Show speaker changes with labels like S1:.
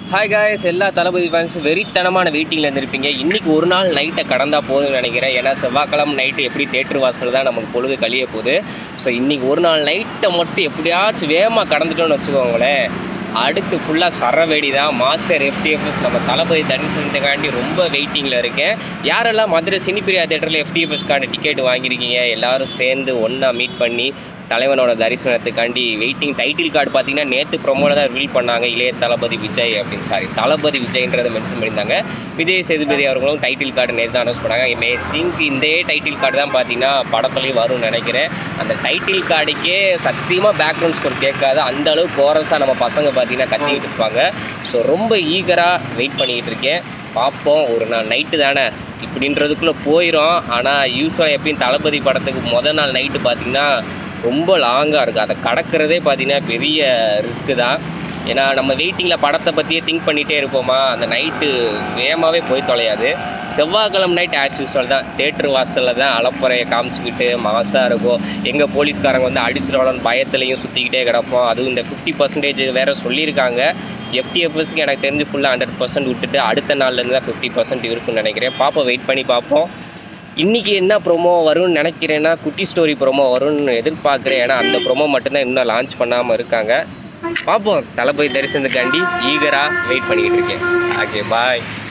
S1: hi guys எல்லா தளபதி fans வெறித்தனமான வெயிட்டிங்கில் இருந்திருப்பீங்க இன்றைக்கி ஒரு நாள் நைட்டை கடந்தா போதும்னு நினைக்கிறேன் ஏன்னா செவ்வாய்க்கிழமை நைட்டு எப்படி தேட்டர் வாசல் தான் நமக்கு பொழுது கழிய போகுது ஸோ இன்றைக்கி ஒரு நாள் நைட்டை மட்டும் எப்படியாச்சும் வேகமாக கடந்துட்டோம்னு வச்சுக்கோங்களேன் அடுத்து ஃபுல்லாக சரவெடி தான் மாஸ்டர் எஃப்டிஎஃப்எஸ் நம்ம தளபதி தரிசனத்துக்காண்டி ரொம்ப வெயிட்டிங்கில் இருக்கேன் யாரெல்லாம் மதுரை சினிப்பிரியா தேட்டரில் எஃப்டிஎஃப்எஸ்க்கான டிக்கெட் வாங்கியிருக்கீங்க எல்லாரும் சேர்ந்து ஒன்றா மீட் பண்ணி தலைவனோட தரிசனத்துக்காண்டி வெயிட்டிங் டைட்டில் கார்டு பார்த்தீங்கன்னா நேற்று ப்ரொமோவில் தான் ரிவீல் பண்ணாங்க இளைய தளபதி விஜய் அப்படின்னு சாரி தளபதி விஜய்ன்றதை மென்ஷன் பண்ணியிருந்தாங்க விஜய் சேதுபதி அவர்களும் டைட்டில் கார்டு நேற்று தான் அனௌன்ஸ் பண்ணாங்க மே திங்க் இந்த டைட்டில் கார்டு தான் பார்த்தீங்கன்னா படத்துலேயும் வரும்னு நினைக்கிறேன் அந்த டைட்டில் கார்டுக்கே சத்தியமாக பேக்ரவுண்ட் ஸ்கோர் கேட்காது அந்த அளவு கோரஸாக நம்ம பசங்க பார்த்தீங்கன்னா கத்திக்கிட்டு இருப்பாங்க ஸோ ரொம்ப ஈகராக வெயிட் பண்ணிக்கிட்டு இருக்கேன் பார்ப்போம் ஒரு நாள் நைட்டு தானே இப்படின்றதுக்குள்ளே போயிடும் ஆனால் யூஸ்வலாக எப்பயும் தளபதி படத்துக்கு முதல் நாள் நைட்டு பார்த்தீங்கன்னா ரொம்ப லாங்காக இருக்குது அதை கடக்கிறதே பார்த்தீங்கன்னா பெரிய ரிஸ்க்கு தான் ஏன்னா நம்ம வெயிட்டிங்கில் படத்தை பற்றியே திங்க் பண்ணிகிட்டே இருப்போமா அந்த நைட்டு வேகமாகவே போய் தொலையாது செவ்வாய்க்கிழமை நைட் ஆஸ் யூஸ்வல் தான் தேட்டர் வாசலில் தான் அலப்பறையை காமிச்சிக்கிட்டு மாசாக இருக்கும் எங்கள் போலீஸ்காரங்க வந்து அடிச்சிடவாளன்னு பயத்துலையும் சுற்றிக்கிட்டே கிடப்போம் அதுவும் இந்த ஃபிஃப்டி பர்சன்டேஜ் வேறு சொல்லியிருக்காங்க எஃப்டிஎஃப்எஸ்க்கு எனக்கு தெரிஞ்சு ஃபுல்லாக ஹண்ட்ரட் பர்சன்ட் விட்டுட்டு அடுத்த நாள்லேருந்து தான் ஃபிஃப்டி பர்சன்ட் இருக்குன்னு நினைக்கிறேன் பார்ப்போம் வெயிட் பண்ணி பார்ப்போம் இன்றைக்கி என்ன ப்ரோமோ வரும்னு நினைக்கிறேன்னா குட்டி ஸ்டோரி ப்ரோமோ வரும்னு எதிர்பார்க்குறேன் ஏன்னா அந்த ப்ரோமோ மட்டும்தான் இன்னும் லான்ச் பண்ணாமல் இருக்காங்க பார்ப்போம் தளபதி தரிசனத்துக்காண்டி ஈகராக வெயிட் பண்ணிக்கிட்டு இருக்கேன் ஓகே பாய்